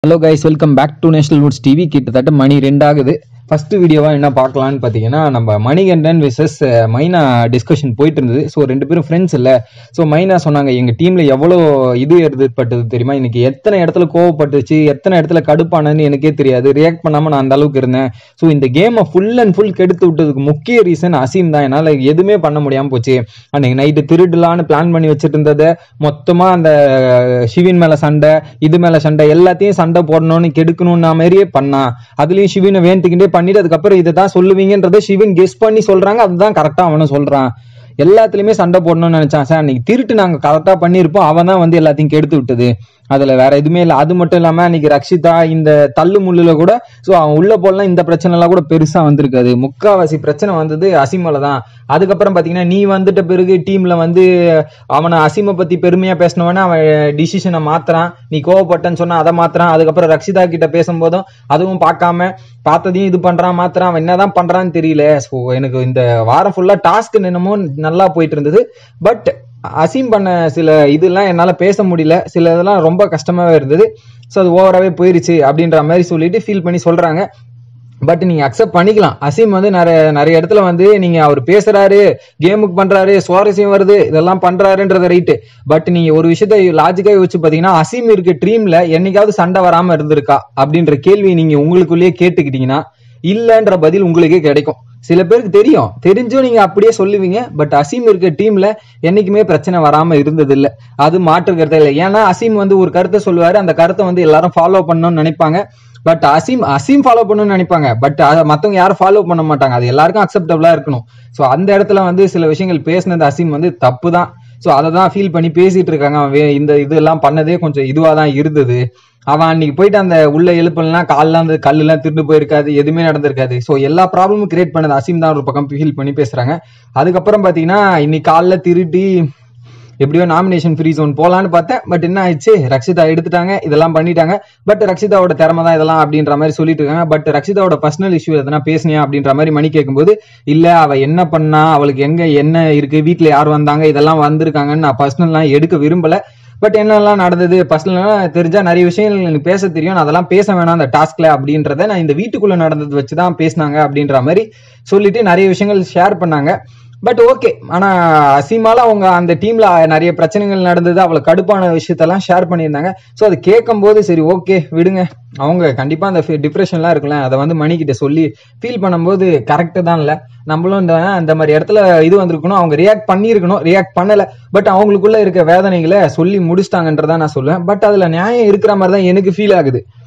hello guys welcome back to national notes TV கிட்டத்தட்ட மணி ரெண்டாகுது first வீடியோவா என்ன பார்க்கலான்னு பார்த்தீங்கன்னா நம்ம மணிகண்டன் விசஸ் மைனா டிஸ்கஷன் போயிட்டு இருந்தது ஸோ ரெண்டு பேரும் ஃப்ரெண்ட்ஸ் இல்லை ஸோ மைனா சொன்னாங்க எங்கள் டீமில் எவ்வளோ இது ஏற்பட்டது தெரியுமா இன்னைக்கு எத்தனை இடத்துல கோவப்பட்டுச்சு எத்தனை இடத்துல கடுப்பானன்னு எனக்கே தெரியாது ரியாக்ட் பண்ணாமல் நான் அந்த அளவுக்கு இருந்தேன் ஸோ இந்த கேமை ஃபுல் அண்ட் ஃபுல் கெடுத்து விட்டதுக்கு முக்கிய ரீசன் அசீம் தான் என்னால் எதுவுமே பண்ண முடியாமல் போச்சு அன்னைக்கு நைட்டு திருடலான்னு பிளான் பண்ணி வச்சுட்டு இருந்ததை மொத்தமாக அந்த சிவின் மேலே சண்டை இது மேலே சண்டை எல்லாத்தையும் சண்டை போடணும்னு கெடுக்கணும்னா மாதிரியே பண்ணான் அதுலயும் சிவினை வேண்டிக்கிட்டே பண்ணிட்டு அதுக்கப்புறம் இதை தான் சொல்லுவீங்கன்றதை சிவின் கெஸ் பண்ணி சொல்றாங்க அதுதான் கரெக்டா அவனும் சொல்றான் எல்லாத்துலயுமே சண்டை போடணும்னு நினைச்சான் சார் அன்னைக்கு திருட்டு நாங்க கரெக்டா பண்ணியிருப்போம் அவன் தான் வந்து எல்லாத்தையும் கெடுத்து விட்டது அதுல வேற எதுவுமே இல்லை அது மட்டும் இல்லாம அன்னைக்கு ரக்ஷிதா இந்த தள்ளு முள்ளுல கூட ஸோ அவன் உள்ள போடலாம் இந்த பிரச்சனை எல்லாம் கூட பெருசா வந்திருக்காது முக்காவாசி பிரச்சனை வந்தது அசிமல தான் அதுக்கப்புறம் பாத்தீங்கன்னா நீ வந்துட்ட பிறகு டீம்ல வந்து அவனை அசிமை பத்தி பெருமையா பேசினவன அவன் டிசிஷனை மாத்துறான் நீ கோவப்பட்டேன்னு சொன்னா அதை மாத்துறான் அதுக்கப்புறம் ரக்ஷிதா கிட்ட பேசும்போதும் அதுவும் பார்க்காம பார்த்ததையும் இது பண்றான் மாத்துறான் அவன் என்னதான் பண்றான்னு தெரியல ஸோ எனக்கு இந்த வாரம் ஃபுல்லா டாஸ்க் என்னமோ நல்லா போயிட்டு இருந்தது பட் அசீம் பண்ண சில இதெல்லாம் என்னால் பேச முடியல சில இதெல்லாம் ரொம்ப கஷ்டமாவே இருந்தது ஸோ அது ஓவராகவே போயிருச்சு அப்படின்ற மாதிரி சொல்லிட்டு ஃபீல் பண்ணி சொல்றாங்க பட் நீங்க அக்செப்ட் பண்ணிக்கலாம் அசீம் வந்து நிறைய நிறைய இடத்துல வந்து நீங்க அவர் பேசுறாரு கேமுக்கு பண்றாரு சுவாரஸ்யம் வருது இதெல்லாம் பண்றாருன்றது ரைட்டு பட் நீங்க ஒரு விஷயத்த லாஜிக்கா யோசிச்சு பாத்தீங்கன்னா அசீம் இருக்க ட்ரீம்ல என்னைக்காவது சண்டை வராம இருந்திருக்கா அப்படின்ற கேள்வி நீங்க உங்களுக்குள்ளேயே கேட்டுக்கிட்டீங்கன்னா இல்லன்ற பதில் உங்களுக்கே கிடைக்கும் சில பேருக்கு தெரியும் தெரிஞ்சும் நீங்க அப்படியே சொல்லுவீங்க பட் அசீம் இருக்க டீம்ல என்னைக்குமே பிரச்சனை வராம இருந்தது இல்ல அது மாற்று கருத்தை இல்லை ஏன்னா அசீம் வந்து ஒரு கருத்தை சொல்லுவாரு அந்த கருத்தை வந்து எல்லாரும் ஃபாலோ பண்ணணும்னு நினைப்பாங்க பட் அசீம் அசீம் ஃபாலோ பண்ணணும்னு நினைப்பாங்க பட் அதை மத்தவங்க யாரும் ஃபாலோ பண்ண மாட்டாங்க அது எல்லாருக்கும் அக்செப்டபிளா இருக்கணும் ஸோ அந்த இடத்துல வந்து சில விஷயங்கள் பேசினது அசீம் வந்து தப்பு தான் ஸோ அதை தான் ஃபீல் பண்ணி பேசிட்டு இருக்காங்க அவன் வே- இந்த இதெல்லாம் பண்ணதே கொஞ்சம் இதுவாக தான் இருந்தது அவன் அன்னைக்கு போயிட்டு அந்த உள்ள எழுப்பலாம் கால்லாம் அந்த கல்லுலாம் திருட்டு போயிருக்காது எதுவுமே நடந்திருக்காது ஸோ எல்லா ப்ராப்ளமும் கிரியேட் பண்ணது அசீம் தான் ஒரு பக்கம் ஃபீல் பண்ணி பேசுறாங்க அதுக்கப்புறம் பாத்தீங்கன்னா இன்னைக்கு காலைல திருட்டி எப்படியோ நாமினேஷன் ஃப்ரீ zone போலான்னு பார்த்தேன் பட் என்ன ஆயிடுச்சு ரக்ஷிதா எடுத்துட்டாங்க இதெல்லாம் பண்ணிட்டாங்க பட் ரக்ஷிதாவோட திறமை தான் இதெல்லாம் அப்படின்ற மாதிரி சொல்லிட்டு இருக்காங்க பட் ரக்ஷிதாவோட பர்சனல் இஷ்யூ எதனா பேசுனியா அப்படின்ற மாதிரி மணி கேட்கும்போது இல்ல அவ என்ன பண்ணா அவளுக்கு எங்க என்ன இருக்கு வீட்ல யார் வந்தாங்க இதெல்லாம் வந்திருக்காங்கன்னு நான் பர்சனல்லாம் எடுக்க விரும்பல பட் என்னெல்லாம் நடந்தது பர்சனலாக தெரிஞ்சா நிறைய விஷயங்கள் எனக்கு பேச தெரியும் நான் அதெல்லாம் பேச வேணாம் அந்த டாஸ்க்ல அப்படின்றத நான் இந்த வீட்டுக்குள்ள நடந்தது வச்சு தான் பேசினாங்க அப்படின்ற மாதிரி சொல்லிட்டு நிறைய விஷயங்கள் ஷேர் பண்ணாங்க பட் ஓகே ஆனா அசீமால அவங்க அந்த டீம்ல நிறைய பிரச்சனைகள் நடந்தது அவளை கடுப்பான விஷயத்தெல்லாம் ஷேர் பண்ணியிருந்தாங்க ஸோ அது கேட்கும்போது சரி ஓகே விடுங்க அவங்க கண்டிப்பா அந்த டிப்ரெஷன்லாம் இருக்குல்ல அதை வந்து மணிக்கிட்ட சொல்லி ஃபீல் பண்ணும்போது கரெக்டு தான் இல்ல நம்மளும் இந்த அந்த மாதிரி இடத்துல இது வந்திருக்கணும் அவங்க ரியாக்ட் பண்ணியிருக்கணும் ரியாக்ட் பண்ணல பட் அவங்களுக்குள்ள இருக்க வேதனைகளை சொல்லி முடிச்சிட்டாங்கன்றதான் நான் சொல்லுவேன் பட் அதுல நியாயம் இருக்கிற மாதிரி தான் எனக்கு ஃபீல் ஆகுது